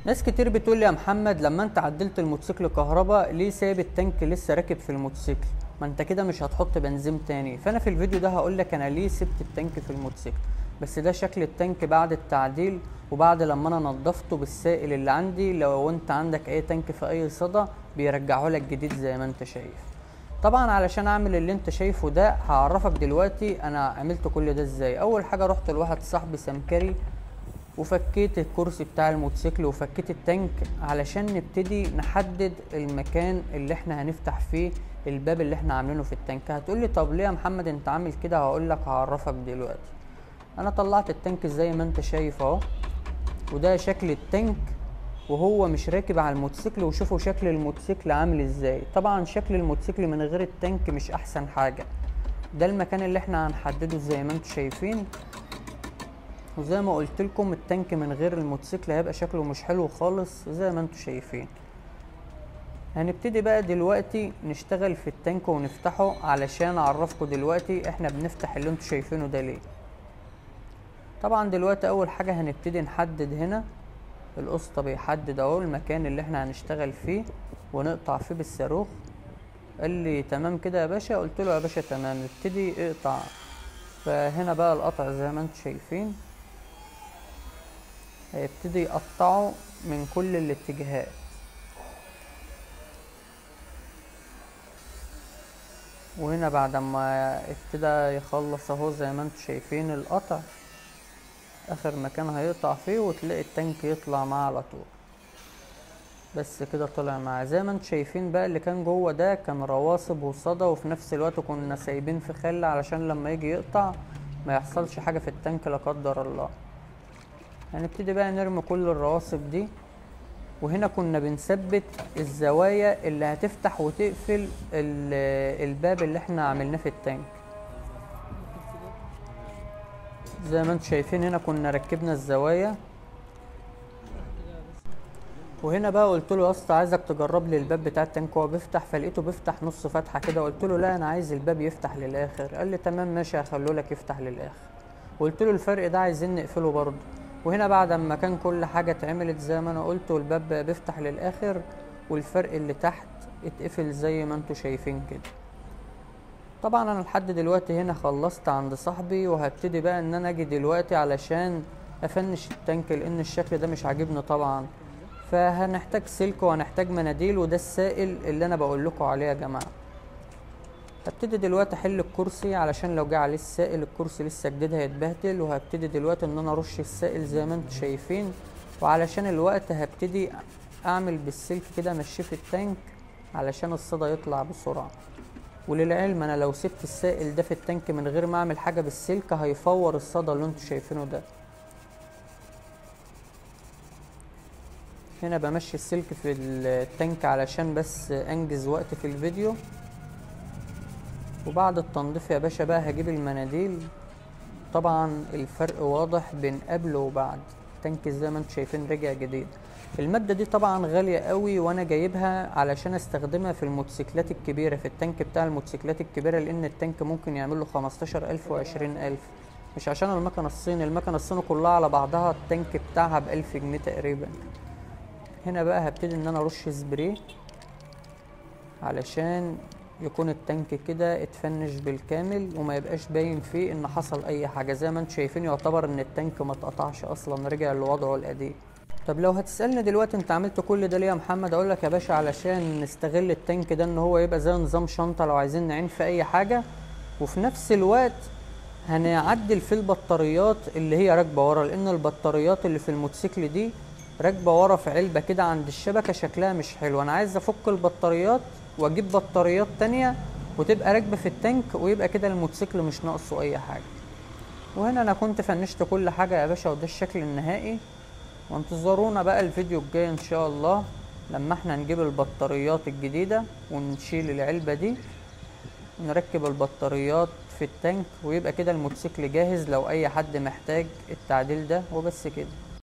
ناس كتير بتقول لي يا محمد لما انت عدلت الموتوسيكل كهرباء ليه سايب التانك لسه راكب في الموتوسيكل ما انت كده مش هتحط بنزين تاني فانا في الفيديو ده هقول لك انا ليه سبت التانك في الموتوسيكل بس ده شكل التانك بعد التعديل وبعد لما انا نضفته بالسائل اللي عندي لو انت عندك اي تانك في اي صدى بيرجعه لك جديد زي ما انت شايف طبعا علشان اعمل اللي انت شايفه ده هعرفك دلوقتي انا عملت كل ده ازاي اول حاجه رحت لواحد صاحبي سمكري وفكيت الكرسي بتاع الموتوسيكل وفكيت التانك علشان نبتدي نحدد المكان اللي احنا هنفتح فيه الباب اللي احنا عاملينه في التانك هتقولي طب ليه يا محمد انت عامل كده هقولك هعرفك دلوقتي انا طلعت التانك زي ما انت شايف اهو وده شكل التانك وهو مش راكب على الموتوسيكل وشوفوا شكل الموتوسيكل عامل ازاي طبعا شكل الموتوسيكل من غير التانك مش احسن حاجة ده المكان اللي احنا هنحدده زي ما انتم شايفين وزي ما قلت لكم التانك من غير الموتوسيكل هيبقى شكله مش حلو خالص زي ما انتم شايفين هنبتدي بقى دلوقتي نشتغل في التانك ونفتحه علشان اعرفكم دلوقتي احنا بنفتح اللي انتم شايفينه ده ليه طبعا دلوقتي اول حاجة هنبتدي نحدد هنا القسطة بيحدد اهو المكان اللي احنا هنشتغل فيه ونقطع فيه بالصاروخ قال لي تمام كده يا باشا قلت له يا باشا تمام ابتدي اقطع فهنا بقى القطع زي ما انتم شايفين هيبتدي يقطعه من كل الاتجاهات وهنا بعد ما ابتدى يخلص اهو زي ما انتم شايفين القطع اخر مكان هيقطع فيه وتلاقي التانك يطلع معاه على طول بس كده طلع معاه زي ما انتم شايفين بقى اللي كان جوه ده كان رواسب وصدى وفي نفس الوقت كنا سايبين في خل علشان لما يجي يقطع ما يحصلش حاجة في التانك لا قدر الله هنبتدي بقى نرمي كل الرواسب دي وهنا كنا بنثبت الزوايا اللي هتفتح وتقفل الباب اللي احنا عملناه في التانك زي ما انتم شايفين هنا كنا ركبنا الزوايا وهنا بقى قلت له يا اسطى عايزك تجرب لي الباب بتاع التانك هو بيفتح فلقيته بيفتح نص فتحه كده قلت له لا انا عايز الباب يفتح للاخر قال لي تمام ماشي هخليه لك يفتح للاخر قلت له الفرق ده عايزين نقفله برضه وهنا بعد ما كان كل حاجه اتعملت زي ما انا قلت والباب بيفتح للاخر والفرق اللي تحت اتقفل زي ما انتم شايفين كده طبعا انا لحد دلوقتي هنا خلصت عند صاحبي وهبتدي بقى ان انا اجي دلوقتي علشان افنش التانك لان الشكل ده مش عاجبني طبعا فهنحتاج سلك وهنحتاج مناديل وده السائل اللي انا بقول لكم عليه يا جماعه هبتدي دلوقتي احل الكرسي علشان لو جه عليه السائل الكرسي لسه جديد هيتبهدل وهبتدي دلوقتي ان انا ارش السائل زي ما انتم شايفين وعلشان الوقت هبتدي اعمل بالسلك كده امشيه في التانك علشان الصدى يطلع بسرعه وللعلم انا لو سبت السائل ده في التانك من غير ما اعمل حاجه بالسلك هيفور الصدى اللي انتم شايفينه ده هنا بمشي السلك في التانك علشان بس انجز وقت في الفيديو وبعد التنظيف يا باشا بقى هجيب المناديل طبعا الفرق واضح بين قبل وبعد التانك زي ما انتم شايفين رجع جديد المادة دي طبعا غالية قوي وانا جايبها علشان استخدمها في الموتوسيكلات الكبيرة في التانك بتاع الموتوسيكلات الكبيرة لان التانك ممكن يعمل له 15000 وعشرين الف مش عشان المكنة الصيني المكنة الصيني كلها على بعضها التانك بتاعها بألف جنيه تقريبا هنا بقى هبتدي ان انا ارش سبراي علشان يكون التانك كده اتفنش بالكامل وما يبقاش باين فيه ان حصل اي حاجة زي ما انتم شايفين يعتبر ان التانك ما اتقطعش اصلا رجع لوضعه القديم طب لو هتسألني دلوقتي انت عملت كل ده ليه يا محمد اقول لك يا باشا علشان نستغل التانك ده ان هو يبقى زي نظام شنطة لو عايزين نعين في اي حاجة وفي نفس الوقت هنعدل في البطاريات اللي هي راكبة ورا لان البطاريات اللي في الموتوسيكل دي راكبة ورا في علبة كده عند الشبكة شكلها مش حلو انا عايز افك البطاريات واجيب بطاريات تانية وتبقى راكبة في التانك ويبقى كده الموتوسيكل مش ناقصه اي حاجة وهنا انا كنت فنشت كل حاجة يا باشا وده الشكل النهائي وانتظرونا بقى الفيديو الجاي ان شاء الله لما احنا نجيب البطاريات الجديدة ونشيل العلبة دي ونركب البطاريات في التانك ويبقى كده الموتوسيكل جاهز لو اي حد محتاج التعديل ده وبس كده